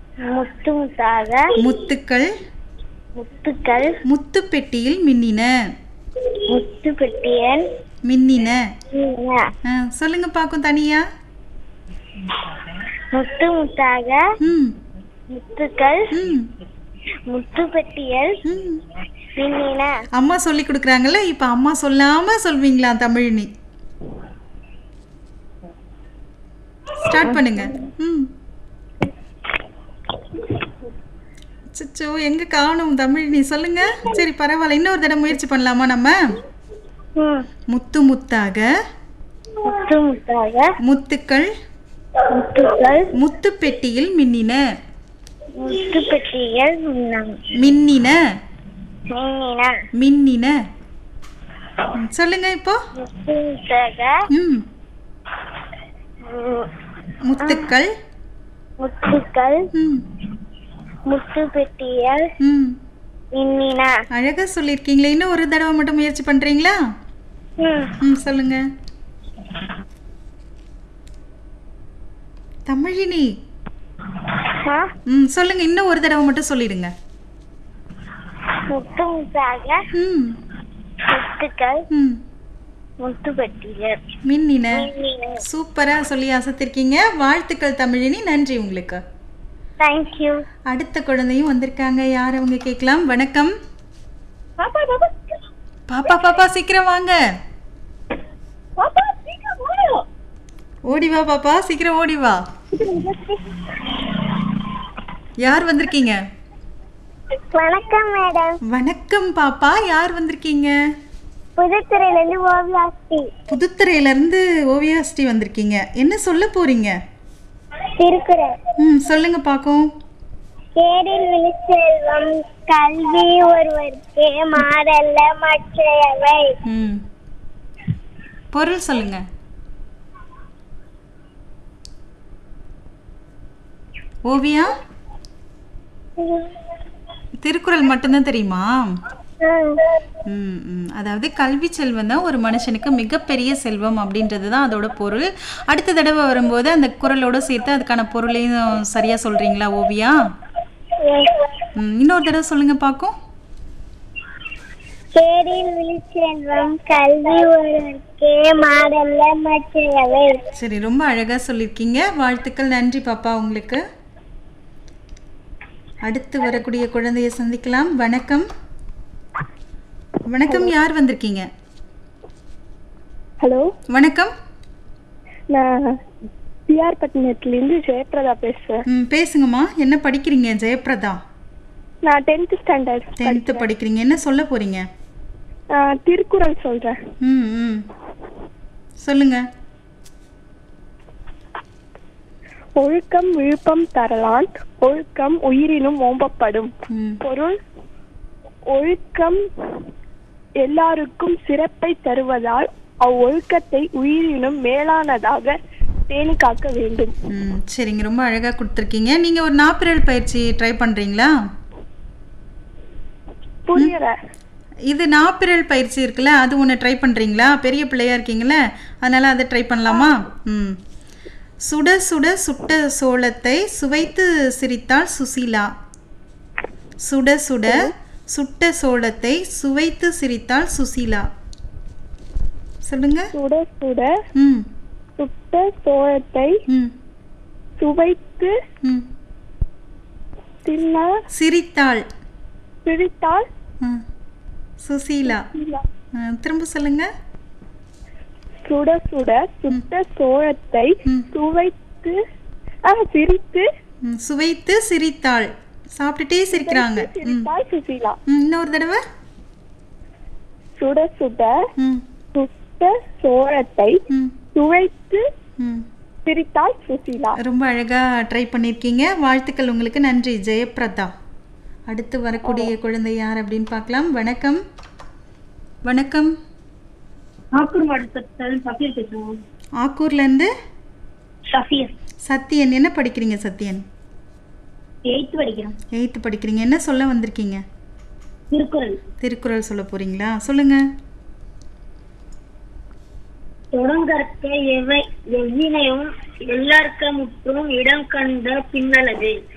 முத்து முத்தாக முத்துக்கள் முத்துக்கள் முத்து பெட்டியில் மின்னின முத்து பெட்டியன் மின்னின மின்னின. ஆ, சொல்லுங்க பாக்கும் தனியா முத்து முத்தாக ம் முத்துக்கள் ம் முத்து பெட்டியல் ம் மின்னின அம்மா சொல்லி கொடுக்குறாங்கல்ல இப்போ அம்மா சொல்லாம சொல்வீங்களா தமிழினி ஸ்டார்ட் பண்ணுங்க ம் அச்சச்சோ எங்க காணும் தமிழினி சொல்லுங்க சரி பரவாயில்ல இன்னொரு தடவை முயற்சி பண்ணலாமா நம்ம ம். முத்து முத்தாக முத்து முத்தாக முத்துக்கள் முத்துக்கள் முத்து பெட்டியில் மின்னின முத்து பெட்டியல் மின்ன- மின்னின மின்னின மின்னின ம், சொல்லுங்க இப்போ முத்து முத்தாக ம் ம், முத்துக்கள் முத்துக்கள் ம் முத்து பெட்டியல் ம் மின்னின அழகா சொல்லியிருக்கீங்களே இன்னும் ஒரு தடவை மட்டும் முயற்சி பண்றீங்களா ம். ம் சொல்லுங்க தமிழினி ஆ? ம் சொல்லுங்க இன்னும் ஒரு தடவை மட்டும் சொல்லிடுங்க முத்து முத்தாக ம் முத்துக்கள் ம் முத்து பெட்டியல் மின்னின மின்னின சூப்பரா சொல்லி அசத்திருக்கீங்க வாழ்த்துக்கள் தமிழினி நன்றி உங்களுக்கு தேங்க்யூ அடுத்த குழந்தையும் வந்திருக்காங்க யார் அவங்க கேட்கலாம் வணக்கம் பாப்பா பாப்பா பாப்பா பாப்பா சீக்கிரம் வாங்க பாப்பா சீக்கிரம் வாங்க. ஓடி வா பாப்பா சீக்கிரம் ஓடி வா யார் வந்திருக்கீங்க வணக்கம் மேடம் வணக்கம் பாப்பா யார் வந்திருக்கீங்க புதுத்துறையிலிருந்து ஓவியாஸ்தி புதுத்துறையில இருந்து ஓவியாஸ்ரீ வந்திருக்கீங்க என்ன சொல்ல போறீங்க திருக்குறள் ம் சொல்லுங்க பாக்கும் கேடில் விழிச்செல்வம் கல்வி ஒருவருக்கு மாறல்ல மற்றையவை ம் பொருள் சொல்லுங்க ஓவியா திருக்குறள் மட்டும்தான் தெரியுமா ம், ம். அதாவது கல்வி செல்வம் தான் ஒரு மனுஷனுக்கு மிகப்பெரிய செல்வம் அப்படின்றது தான் அதோட பொருள் அடுத்த தடவை வரும்போது அந்த குறளோட சேர்த்து அதுக்கான பொருளையும் சரியா சொல்றீங்களா ஓவியா ம், இன்னொரு தடவை சொல்லுங்க பாக்கும் கேடில் விழிச்செல்வம் கல்வி ஒருவருக்கு மாறல்ல மற்றையவை சரி ரொம்ப அழகா சொல்லியிருக்கீங்க வாழ்த்துக்கள் நன்றி பாப்பா உங்களுக்கு அடுத்து வரக்கூடிய குழந்தையை சந்திக்கலாம் வணக்கம் வணக்கம் யார் வந்திருக்கீங்க ஹலோ வணக்கம் நான் பிஆர் பட்டினத்துலேருந்து ஜெயபிரதா பேசுகிறேன் ம் பேசுங்கம்மா என்ன படிக்கிறீங்க ஜெயபிரதா நான் டென்த்து ஸ்டாண்டர்ட் டென்த்து படிக்கிறீங்க என்ன சொல்ல போறீங்க திருக்குறள் சொல்கிறேன் ம் ம் சொல்லுங்க ஒழுக்கம் விழுப்பம் தரலான் ஒழுக்கம் உயிரினும் ஓம்பப்படும் ம் பொருள் ஒழுக்கம் எல்லாருக்கும் சிறப்பை தருவதால் அவ்வொழுக்கத்தை உயிரினும் மேலானதாக பேணி காக்க வேண்டும் ம் சரிங்க ரொம்ப அழகாக கொடுத்துருக்கீங்க நீங்கள் ஒரு நாப்பிரல் பயிற்சி ட்ரை பண்ணுறீங்களா புரியல இது நாப்பிரல் பயிற்சி இருக்குல்ல அது ஒன்று ட்ரை பண்ணுறீங்களா பெரிய பிள்ளையா இருக்கீங்களே அதனால் அதை ட்ரை பண்ணலாமா ம் சுட சுட சுட்ட சோளத்தை சுவைத்து சிரித்தாள் சுசீலா சுட சுட சுட்ட சோளத்தை சுவைத்து சிரித்தாள் சுசீலா சொல்லுங்க சுட சுட ம் சுட்ட சோளத்தை ம் சுவைத்து ம் தின்ன சிரித்தாள் பிடித்தால் ம் சுசீலா ஆ, திரும்ப சொல்லுங்க சுட சுட சுட்ட சோளத்தை ம். சுவைத்து ஆ சிரித்து ம், சுவைத்து சிரித்தாள் சாப்பிட்டுட்டே சிரிக்கிறாங்க ம் சிரித்தால் சுசீலா ம், இன்னொரு தடவை சுட சுட ம் சுட்ட சோளத்தை ம் சுவைத்து ம் சிரித்தால் சுசீலா ரொம்ப அழகாக ட்ரை பண்ணியிருக்கீங்க வாழ்த்துக்கள் உங்களுக்கு நன்றி ஜெயபிரதா அடுத்து வரக்கூடிய குழந்தை யார் அப்படின்னு பார்க்கலாம் வணக்கம் வணக்கம் ஆக்கூர் மாவட்டத்தில் சஃபீர் பேசுவோம் ஆக்கூர்லேருந்து சஃபீர் சத்யன் என்ன படிக்கிறீங்க சத்யன் எயித்து படிக்கிறோம் எயித்து படிக்கிறீங்க என்ன சொல்ல வந்திருக்கீங்க திருக்குறள் திருக்குறள் சொல்ல போறீங்களா சொல்லுங்க தொடங்கற்க எவை எவ்வினையும் எல்லாருக்க முற்றும் இடம் கண்ட பின்னலது